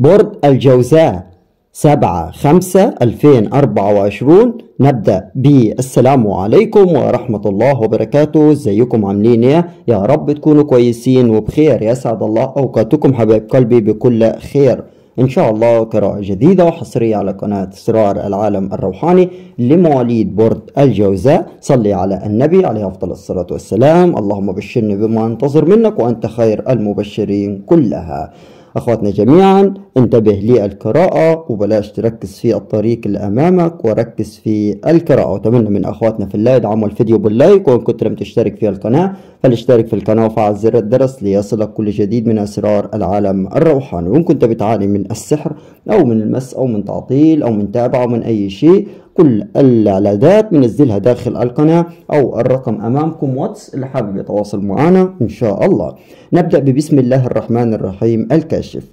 برج الجوزاء سبعة خمسة ألفين أربعة وعشرون نبدأ بالسلام عليكم ورحمة الله وبركاته ازيكم عاملين ايه يا رب تكونوا كويسين وبخير يسعد الله أوقاتكم حبايب قلبي بكل خير إن شاء الله قراءة جديدة وحصرية على قناة أسرار العالم الروحاني لمواليد برج الجوزاء صلي على النبي عليه أفضل الصلاة والسلام اللهم بشرني بما أنتظر منك وأنت خير المبشرين كلها أخواتنا جميعا انتبه للقراءة وبلاش تركز في الطريق اللي أمامك وركز في القراءة وأتمنى من أخواتنا في الله يدعموا الفيديو باللايك وإن كنت لم تشترك في القناة فلاشترك في القناة وفعل زر الجرس ليصلك كل جديد من أسرار العالم الروحاني وإن كنت بتعاني من السحر أو من المس أو من تعطيل أو من تابع أو من أي شيء كل الإعلانات بنزلها داخل القناة أو الرقم أمامكم واتس اللي حابب يتواصل معنا إن شاء الله نبدأ ببسم الله الرحمن الرحيم الكاشف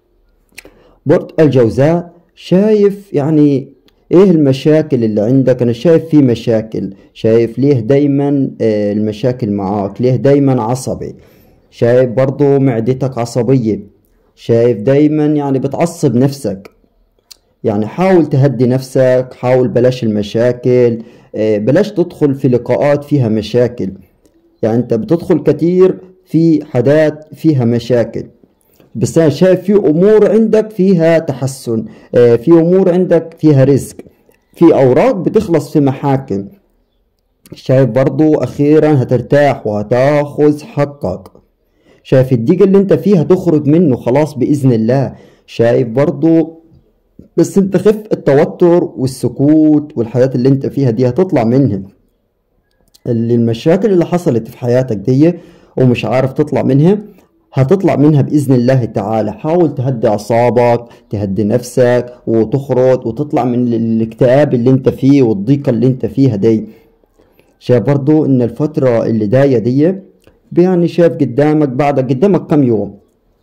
برج الجوزاء شايف يعني ايه المشاكل اللي عندك انا شايف في مشاكل شايف ليه دايما آه، المشاكل معاك ليه دايما عصبي شايف برضو معدتك عصبية شايف دايما يعني بتعصب نفسك يعني حاول تهدي نفسك حاول بلاش المشاكل آه، بلاش تدخل في لقاءات فيها مشاكل يعني انت بتدخل كتير في حاجات فيها مشاكل بس انا شايف في امور عندك فيها تحسن آه، في امور عندك فيها رزق في اوراق بتخلص في محاكم شايف برضو اخيرا هترتاح وهتاخذ حقك شايف الضيق اللي انت فيه هتخرج منه خلاص باذن الله شايف برضو بس انت خف التوتر والسكوت والحاجات اللي انت فيها دي هتطلع منها اللي المشاكل اللي حصلت في حياتك دي ومش عارف تطلع منها هتطلع منها بإذن الله تعالى حاول تهدي أعصابك تهدي نفسك وتخرج وتطلع من الاكتئاب اللي انت فيه والضيقة اللي انت فيها دي شايف برضو ان الفترة اللي داية دي يعني شايف قدامك بعد قدامك كم يوم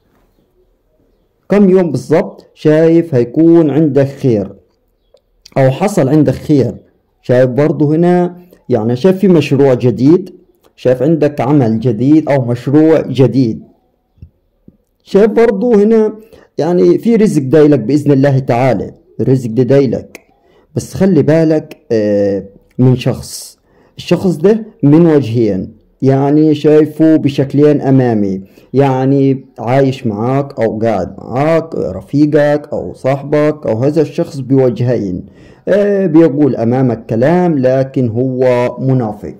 كم يوم بالظبط شايف هيكون عندك خير او حصل عندك خير شايف برضو هنا يعني شايف في مشروع جديد شايف عندك عمل جديد او مشروع جديد شايف برضو هنا يعني في رزق دايلك بإذن الله تعالى الرزق ده دايلك بس خلي بالك آه، من شخص الشخص ده من وجهين يعني شايفه بشكلين أمامي يعني عايش معاك أو قاعد معاك رفيقك أو صاحبك أو هذا الشخص بوجهين آه، بيقول أمامك كلام لكن هو منافق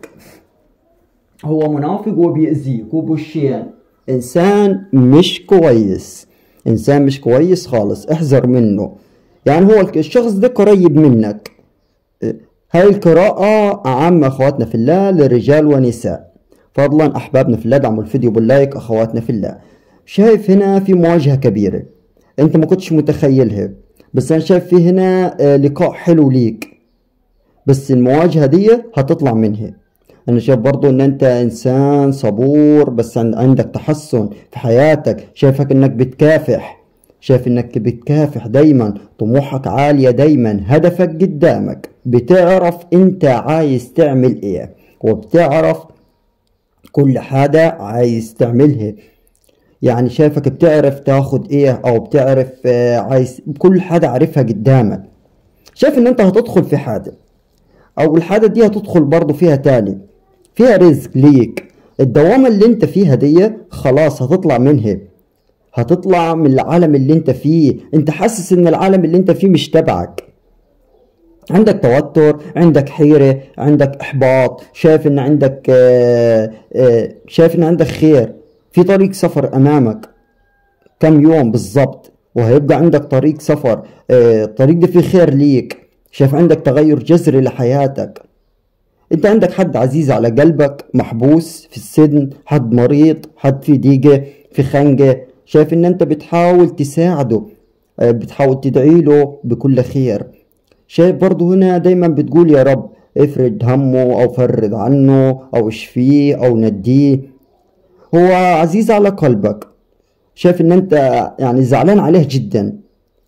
هو منافق وبيأذيك وبوشين إنسان مش كويس إنسان مش كويس خالص احذر منه يعني هو الشخص ده قريب منك هاي القراءة عامة أخواتنا في الله للرجال ونساء فضلا أحبابنا في الله دعموا الفيديو باللايك أخواتنا في الله شايف هنا في مواجهة كبيرة أنت ما كنتش متخيلها بس أنا شايف في هنا آه، لقاء حلو ليك بس المواجهة دي هتطلع منها انا شايف برضو ان انت انسان صبور بس عندك تحسن في حياتك شايفك انك بتكافح شايف انك بتكافح دايما طموحك عالية دايما هدفك قدامك بتعرف انت عايز تعمل ايه وبتعرف كل حاجة عايز تعملها يعني شايفك بتعرف تاخد ايه او بتعرف آه، عايز كل حاجة عارفها قدامك شايف ان انت هتدخل في حاجة او الحاجة دي هتدخل برضو فيها تاني فيها رزق ليك الدوامة اللي انت فيها دي خلاص هتطلع منها هتطلع من العالم اللي انت فيه انت حاسس ان العالم اللي انت فيه مش تبعك عندك توتر عندك حيرة عندك احباط شايف ان عندك آه، آه، شايف ان عندك خير في طريق سفر امامك كم يوم بالضبط وهيبقى عندك طريق سفر آه، الطريق ده فيه خير ليك شايف عندك تغير جذري لحياتك انت عندك حد عزيز على قلبك محبوس في السجن حد مريض حد في ضيقة في خنقة شايف ان انت بتحاول تساعده آه، بتحاول تدعي له بكل خير شايف برضو هنا دايما بتقول يا رب افرد همه او فرد عنه او اشفيه او نديه هو عزيز على قلبك شايف ان انت يعني زعلان عليه جدا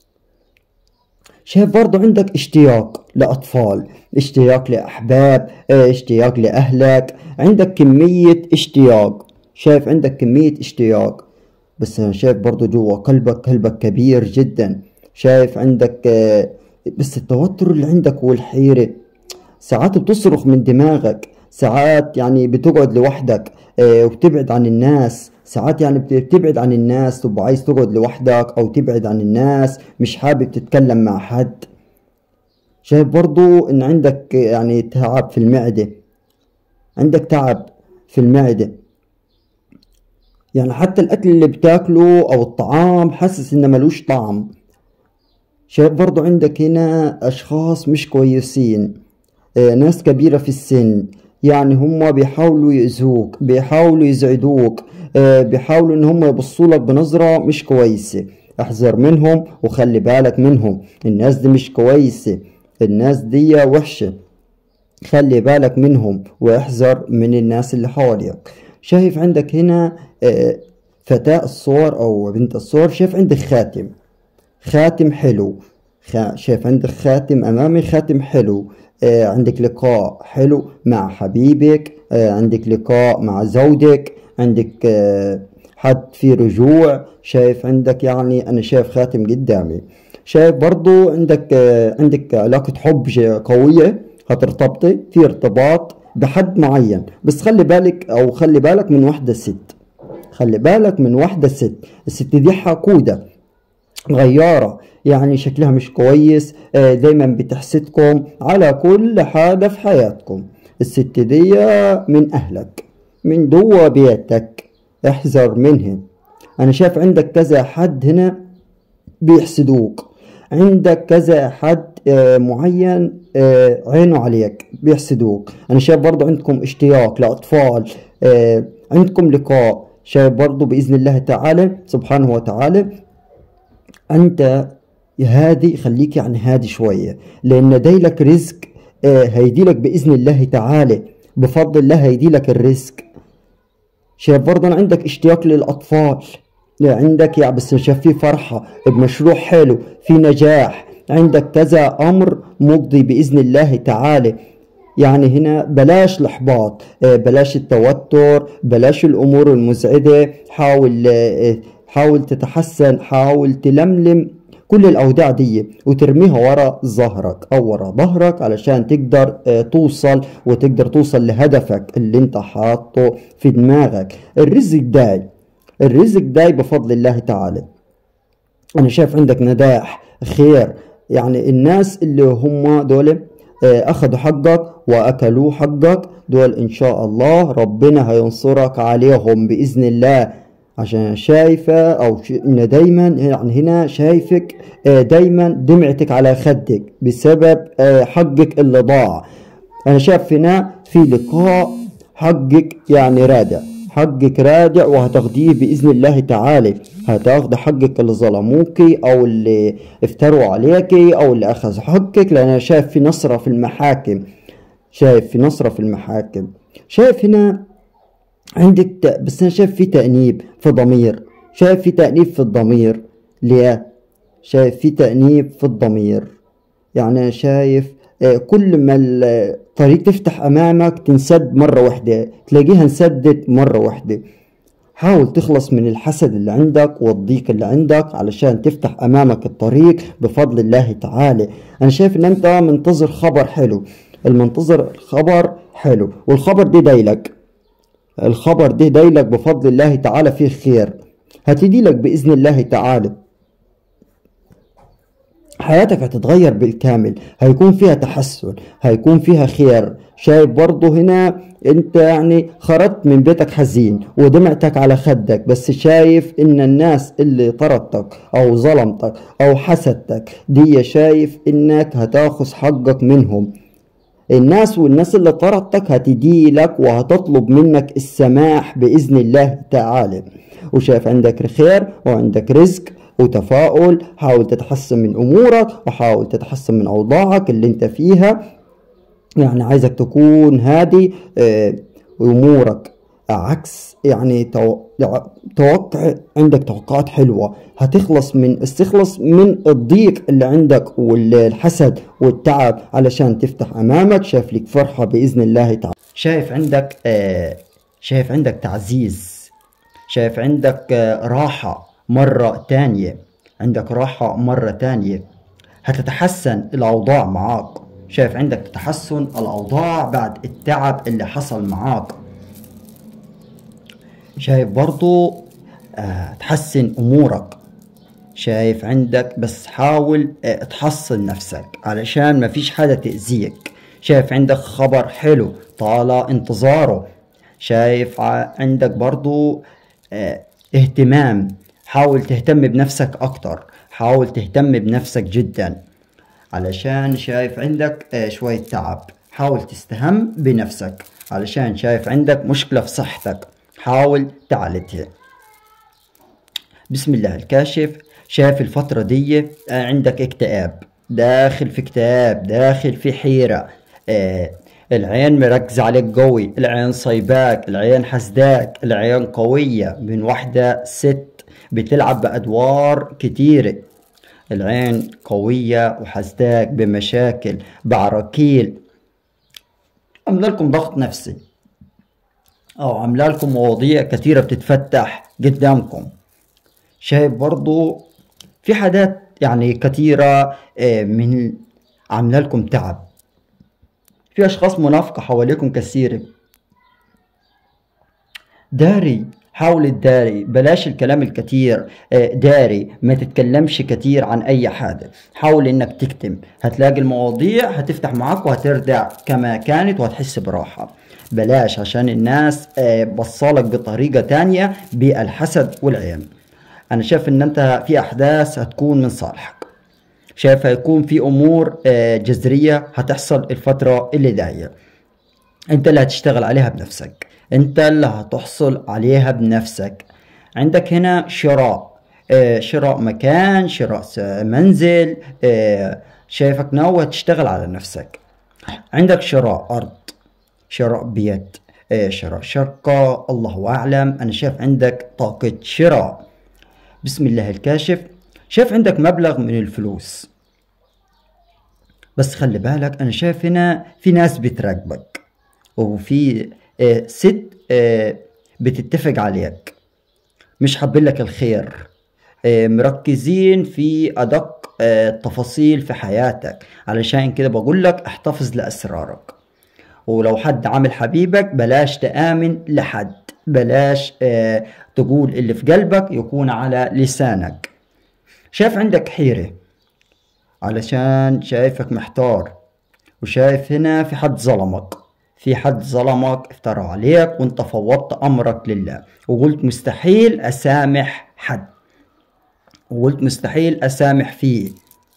شايف برضو عندك اشتياق لأطفال اشتياق لأحباب اه، اشتياق لأهلك عندك كمية اشتياق شايف عندك كمية اشتياق بس انا شايف برضو جوا قلبك قلبك كبير جدا شايف عندك آه، بس التوتر اللي عندك والحيرة ساعات بتصرخ من دماغك ساعات يعني بتقعد لوحدك آه، وبتبعد عن الناس ساعات يعني بت- بتبعد عن الناس تبقى عايز تقعد لوحدك او تبعد عن الناس مش حابب تتكلم مع حد شايف برضو ان عندك يعني تعب في المعدة عندك تعب في المعدة يعني حتى الاكل اللي بتاكله او الطعام حاسس انه ملوش طعم شايف برضو عندك هنا اشخاص مش كويسين آه، ناس كبيرة في السن يعني هم بيحاولوا يأذوك بيحاولوا يزعجوك آه، بيحاولوا ان هم يبصوا لك بنظرة مش كويسة احذر منهم وخلي بالك منهم الناس دي مش كويسة الناس دي وحشة خلي بالك منهم واحذر من الناس اللي حواليك شايف عندك هنا آه، فتاة الصور او بنت الصور شايف عندك خاتم خاتم حلو خ... شايف عندك خاتم أمامي خاتم حلو آه عندك لقاء حلو مع حبيبك آه عندك لقاء مع زوجك عندك آه حد في رجوع شايف عندك يعني أنا شايف خاتم قدامي شايف برضو عندك آه عندك علاقة حب ج- قوية هترتبطي في ارتباط بحد معين بس خلي بالك أو خلي بالك من واحدة ست خلي بالك من واحدة ست الست دي حقودة غيارة يعني شكلها مش كويس آه، دايما بتحسدكم على كل حاجة في حياتكم الست دي من أهلك من جوا بيتك احذر منهم أنا شايف عندك كذا حد هنا بيحسدوك عندك كذا حد آه، معين آه، عينه عليك بيحسدوك انا شايف برضو عندكم اشتياق لاطفال آه، عندكم لقاء شايف برضو باذن الله تعالى سبحانه وتعالى انت هادي خليك يعني هادي شوية لان دايلك رزق آه، هيديلك باذن الله تعالى بفضل الله هيديلك الرزق شايف برضه أنا عندك اشتياق للأطفال لا عندك يا بس شايف في فرحة بمشروع حلو في نجاح عندك كذا أمر مقضي بإذن الله تعالى يعني هنا بلاش الإحباط آه، بلاش التوتر بلاش الأمور المزعجة حاول آه، حاول تتحسن حاول تلملم كل الأوداع دي وترميها ورا ظهرك أو ورا ظهرك علشان تقدر آه، توصل وتقدر توصل لهدفك اللي انت حاطه في دماغك الرزق داي الرزق داي بفضل الله تعالى انا شايف عندك نجاح خير يعني الناس اللي هم دول آه، اخذوا حقك واكلوا حقك دول ان شاء الله ربنا هينصرك عليهم باذن الله عشان شايفة او ش... إن دايما يعني هنا شايفك آه، دايما دمعتك على خدك بسبب آه، حقك اللي ضاع انا شايف هنا في لقاء حقك يعني رادع حقك رادع وهتاخديه بإذن الله تعالى هتاخد حقك اللي ظلموكي أو اللي افتروا عليكي أو اللي أخذوا حقك لأن أنا شايف في نصرة في المحاكم شايف في نصرة في المحاكم شايف هنا عندك ت... بس أنا شايف في تأنيب في ضمير شايف في تأنيب في الضمير ليه شايف في تأنيب في الضمير يعني أنا شايف آه، كل ما الطريق تفتح أمامك تنسد مرة واحدة تلاقيها انسدت مرة واحدة حاول تخلص من الحسد اللي عندك والضيق اللي عندك علشان تفتح أمامك الطريق بفضل الله تعالى أنا شايف إن أنت منتظر خبر حلو المنتظر خبر حلو والخبر دي دايلك الخبر ده دايلك بفضل الله تعالى فيه خير هتدي لك بإذن الله تعالى حياتك هتتغير بالكامل هيكون فيها تحسن هيكون فيها خير شايف برضه هنا انت يعني خرجت من بيتك حزين ودمعتك على خدك بس شايف ان الناس اللي طردتك او ظلمتك او حسدتك دي شايف انك هتاخذ حقك منهم الناس والناس اللي طردتك هتدي لك وهتطلب منك السماح بإذن الله تعالى وشايف عندك خير وعندك رزق وتفاؤل حاول تتحسن من أمورك وحاول تتحسن من أوضاعك اللي انت فيها يعني عايزك تكون هادي آه، أمورك عكس يعني تو- توقع عندك توقعات حلوة هتخلص من استخلص من الضيق اللي عندك والحسد والتعب علشان تفتح أمامك شايف لك فرحة بإذن الله تعالى شايف عندك آه، شايف عندك تعزيز شايف عندك آه، راحة مرة تانية عندك راحة مرة تانية هتتحسن الأوضاع معاك شايف عندك تحسن الأوضاع بعد التعب اللي حصل معاك شايف برضو آه تحسن أمورك شايف عندك بس حاول آه تحصن نفسك علشان ما فيش حدا تأذيك شايف عندك خبر حلو طال انتظاره شايف عندك برضو اه اهتمام حاول تهتم بنفسك اكتر حاول تهتم بنفسك جدا علشان شايف عندك اه شوية تعب حاول تستهم بنفسك علشان شايف عندك مشكلة في صحتك حاول تعالجها بسم الله الكاشف شايف الفترة دي اه عندك اكتئاب داخل في اكتئاب داخل في حيرة اه العين مركز عليك قوي العين صيباك العين حسداك العين قوية من واحدة ست بتلعب بأدوار كتيرة العين قوية وحسداك بمشاكل بعراكيل عاملة لكم ضغط نفسي أو عاملة لكم مواضيع كتيرة بتتفتح قدامكم شايف برضو في حاجات يعني كتيرة من عاملة لكم تعب في اشخاص منافقة حواليكم كثيرة داري حاول تداري بلاش الكلام الكتير داري ما تتكلمش كتير عن اي حاجة حاول انك تكتم هتلاقي المواضيع هتفتح معاك وهترجع كما كانت وهتحس براحة بلاش عشان الناس بصالك بطريقة تانية بالحسد والعين انا شايف ان انت في احداث هتكون من صالحك شايف هيكون في امور جذريه هتحصل الفتره اللي جايه انت اللي هتشتغل عليها بنفسك انت اللي هتحصل عليها بنفسك عندك هنا شراء شراء مكان شراء منزل شايفك ناوي تشتغل على نفسك عندك شراء ارض شراء بيت شراء شقة الله أعلم أنا شايف عندك طاقة شراء بسم الله الكاشف شايف عندك مبلغ من الفلوس بس خلي بالك انا شايف هنا في ناس بتراقبك وفي آه ست آه بتتفق عليك مش حابين لك الخير آه مركزين في ادق التفاصيل في حياتك علشان كده بقول لك احتفظ لاسرارك ولو حد عامل حبيبك بلاش تآمن لحد بلاش تقول اللي في قلبك يكون على لسانك شايف عندك حيرة علشان شايفك محتار وشايف هنا في حد ظلمك في حد ظلمك افترى عليك وانت فوضت امرك لله وقلت مستحيل اسامح حد وقلت مستحيل اسامح فيه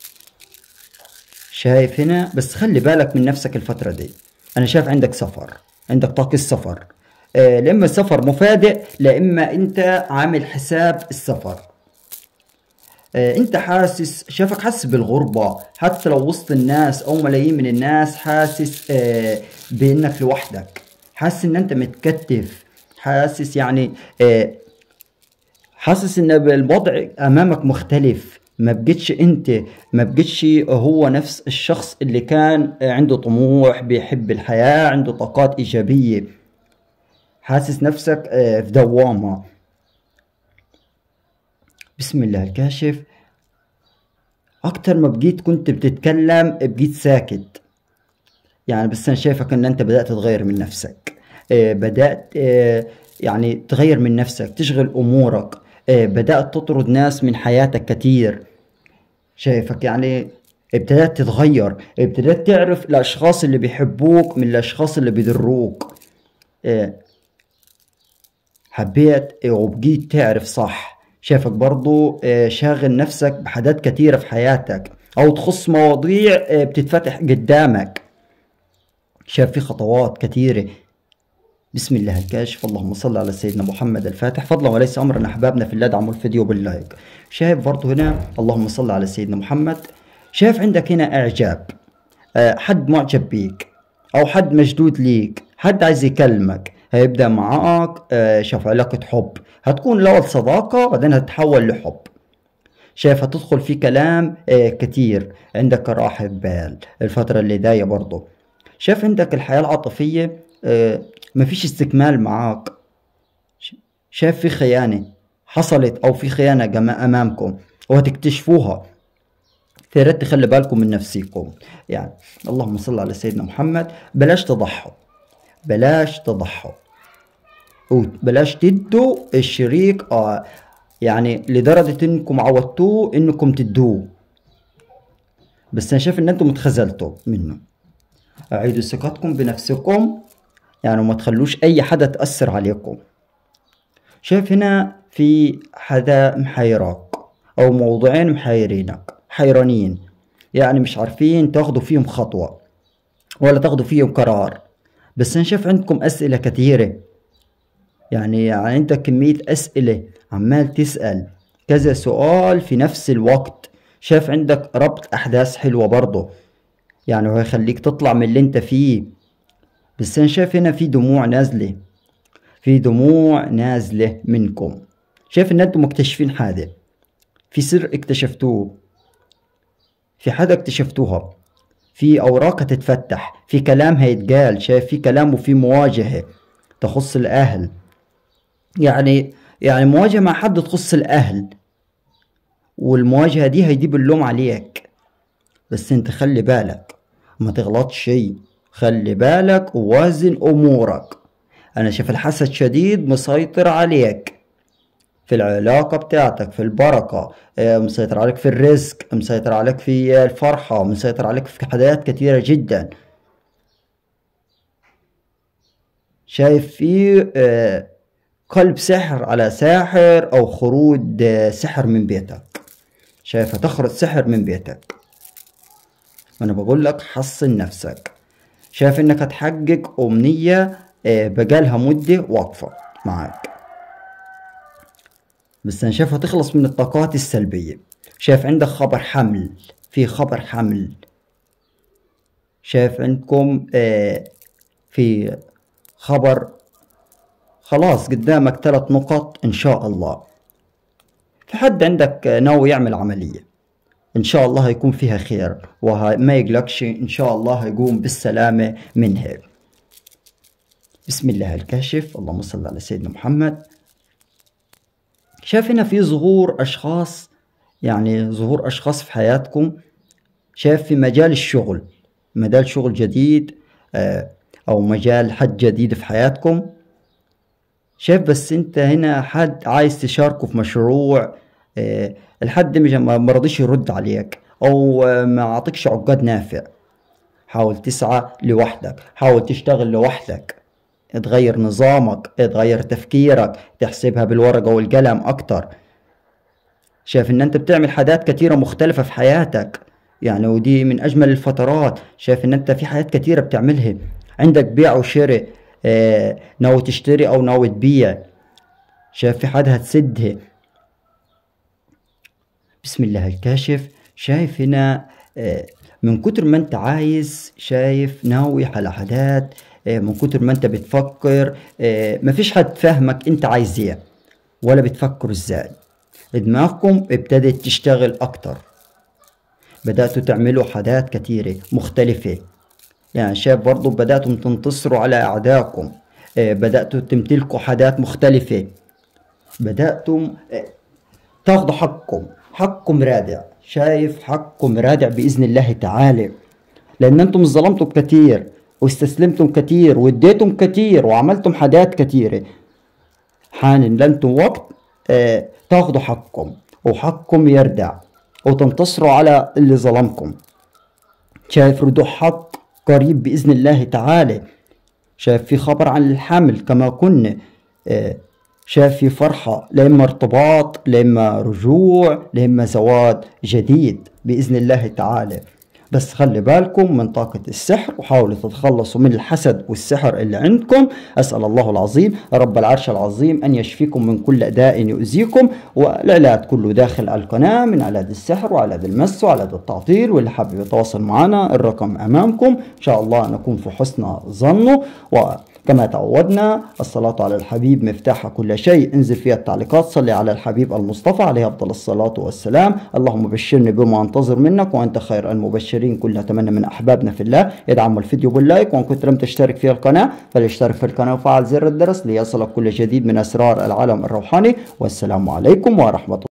شايف هنا بس خلي بالك من نفسك الفترة دي انا شايف عندك سفر عندك طاقة السفر آه لا اما السفر مفاجئ لا اما انت عامل حساب السفر آه انت حاسس شافك حاسس بالغربة حتى لو وسط الناس او ملايين من الناس حاسس آه بانك لوحدك حاسس ان انت متكتف حاسس يعني آه حاسس ان الوضع امامك مختلف ما بقتش انت ما بقتش هو نفس الشخص اللي كان عنده طموح بيحب الحياة عنده طاقات ايجابية حاسس نفسك في دوامة بسم الله الكاشف اكتر ما بقيت كنت بتتكلم بقيت ساكت يعني بس انا شايفك ان انت بدأت تغير من نفسك بدأت يعني تغير من نفسك تشغل امورك بدأت تطرد ناس من حياتك كتير شايفك يعني ابتدأت تتغير ابتدأت تعرف الأشخاص اللي بيحبوك من الأشخاص اللي بيضروك حبيت وبقيت تعرف صح شايفك برضو شاغل نفسك بحاجات كتيرة في حياتك أو تخص مواضيع بتتفتح قدامك شايف في خطوات كتيرة بسم الله الكاشف اللهم صل على سيدنا محمد الفاتح فضلا وليس امرا احبابنا في الله دعموا الفيديو باللايك شايف برضه هنا اللهم صل على سيدنا محمد شايف عندك هنا اعجاب أه حد معجب بيك او حد مشدود ليك حد عايز يكلمك هيبدا معاك أه شاف علاقة حب هتكون الاول صداقة بعدين هتتحول لحب شايف هتدخل في كلام أه كتير عندك راحة بال الفترة اللي جاية برضه شايف عندك الحياة العاطفية أه مفيش استكمال معاك شايف في خيانة حصلت أو في خيانة أمامكم وهتكتشفوها فياريت تخلي بالكم من نفسيكم يعني اللهم صل على سيدنا محمد بلاش تضحوا بلاش تضحوا وبلاش تدوا الشريك آه يعني لدرجة انكم عودتوه انكم تدوه بس انا شايف ان انتم اتخذلتوا منه اعيدوا ثقتكم بنفسكم يعني وما تخلوش اي حدا تأثر عليكم شايف هنا في حدا محيرك او موضوعين محيرينك حيرانين يعني مش عارفين تاخدوا فيهم خطوة ولا تاخدوا فيهم قرار بس انا شايف عندكم اسئلة كثيرة يعني, يعني عندك كمية اسئلة عمال تسأل كذا سؤال في نفس الوقت شايف عندك ربط احداث حلوة برضه يعني هو يخليك تطلع من اللي انت فيه بس انا شايف هنا في دموع نازلة في دموع نازلة منكم شايف ان انتم مكتشفين حاجة في سر اكتشفتوه في حاجة اكتشفتوها في اوراق هتتفتح في كلام هيتقال شايف في كلام وفي مواجهة تخص الاهل يعني يعني مواجهة مع حد تخص الاهل والمواجهة دي هيجيب اللوم عليك بس انت خلي بالك ما تغلطش شيء خلي بالك ووازن امورك انا شايف الحسد شديد مسيطر عليك في العلاقة بتاعتك في البركة آه، مسيطر عليك في الرزق مسيطر عليك في الفرحة مسيطر عليك في حاجات كتيرة جدا شايف في آه، قلب سحر على ساحر او خروج آه، سحر من بيتك شايف هتخرج سحر من بيتك انا بقول لك حصن نفسك شايف انك هتحقق امنية بقالها مدة واقفة معاك بس انا شايفها تخلص من الطاقات السلبية شايف عندك خبر حمل في خبر حمل شايف عندكم آه في خبر خلاص قدامك ثلاث نقط ان شاء الله في حد عندك ناوي يعمل عملية ان شاء الله هيكون فيها خير وما يقلقش ان شاء الله هيقوم بالسلامة منها بسم الله الكاشف اللهم صل على سيدنا محمد شايف هنا في ظهور أشخاص يعني ظهور أشخاص في حياتكم شايف في مجال الشغل مجال شغل جديد آه، أو مجال حد جديد في حياتكم شايف بس انت هنا حد عايز تشاركه في مشروع آه، الحد مش ما رضيش يرد عليك او ما عطيكش عقاد نافع حاول تسعى لوحدك حاول تشتغل لوحدك تغير نظامك تغير تفكيرك تحسبها بالورقة والقلم أكتر شايف ان انت بتعمل حاجات كتيرة مختلفة في حياتك يعني ودي من اجمل الفترات شايف ان انت في حاجات كتيرة بتعملها عندك بيع وشراء اه ناوي تشتري او ناوي تبيع شايف في حاجة هتسدها بسم الله الكاشف شايف هنا اه من كتر ما انت عايز شايف ناوي على حاجات آه، من كتر ما انت بتفكر آه، مفيش حد فاهمك انت عايز ايه ولا بتفكر ازاي دماغكم ابتدت تشتغل اكتر بدأتوا تعملوا حاجات كتيرة مختلفة يعني شايف برضو بدأتم تنتصروا على أعدائكم آه، بدأتوا تمتلكوا حاجات مختلفة بدأتم تاخدوا حقكم حقكم رادع شايف حقكم رادع بإذن الله تعالى لأن أنتم ظلمتوا كتير واستسلمتم كتير واديتم كتير وعملتم حاجات كتيرة حان لنتم وقت اه تاخدوا حقكم وحقكم يردع وتنتصروا على اللي ظلمكم شايف ردوح حق قريب بإذن الله تعالى شايف في خبر عن الحمل كما كنا اه شايف في فرحة لإما ارتباط لإما رجوع لإما زواج جديد بإذن الله تعالى بس خلي بالكم من طاقة السحر وحاولوا تتخلصوا من الحسد والسحر اللي عندكم أسأل الله العظيم رب العرش العظيم أن يشفيكم من كل داء يؤذيكم والعلاج كله داخل القناة من علاج السحر وعلاج المس وعلاج التعطيل واللي حابب يتواصل معنا الرقم أمامكم إن شاء الله نكون في حسن ظنه و كما تعودنا الصلاة على الحبيب مفتاح كل شيء انزل فيها التعليقات صلي على الحبيب المصطفى عليه أفضل الصلاة والسلام اللهم بشرني بما أنتظر منك وأنت خير المبشرين كلها أتمنى من أحبابنا في الله يدعموا الفيديو باللايك وإن كنت لم تشترك في القناة فليشترك في القناة وفعل زر الجرس ليصلك كل جديد من أسرار العالم الروحاني والسلام عليكم ورحمة الله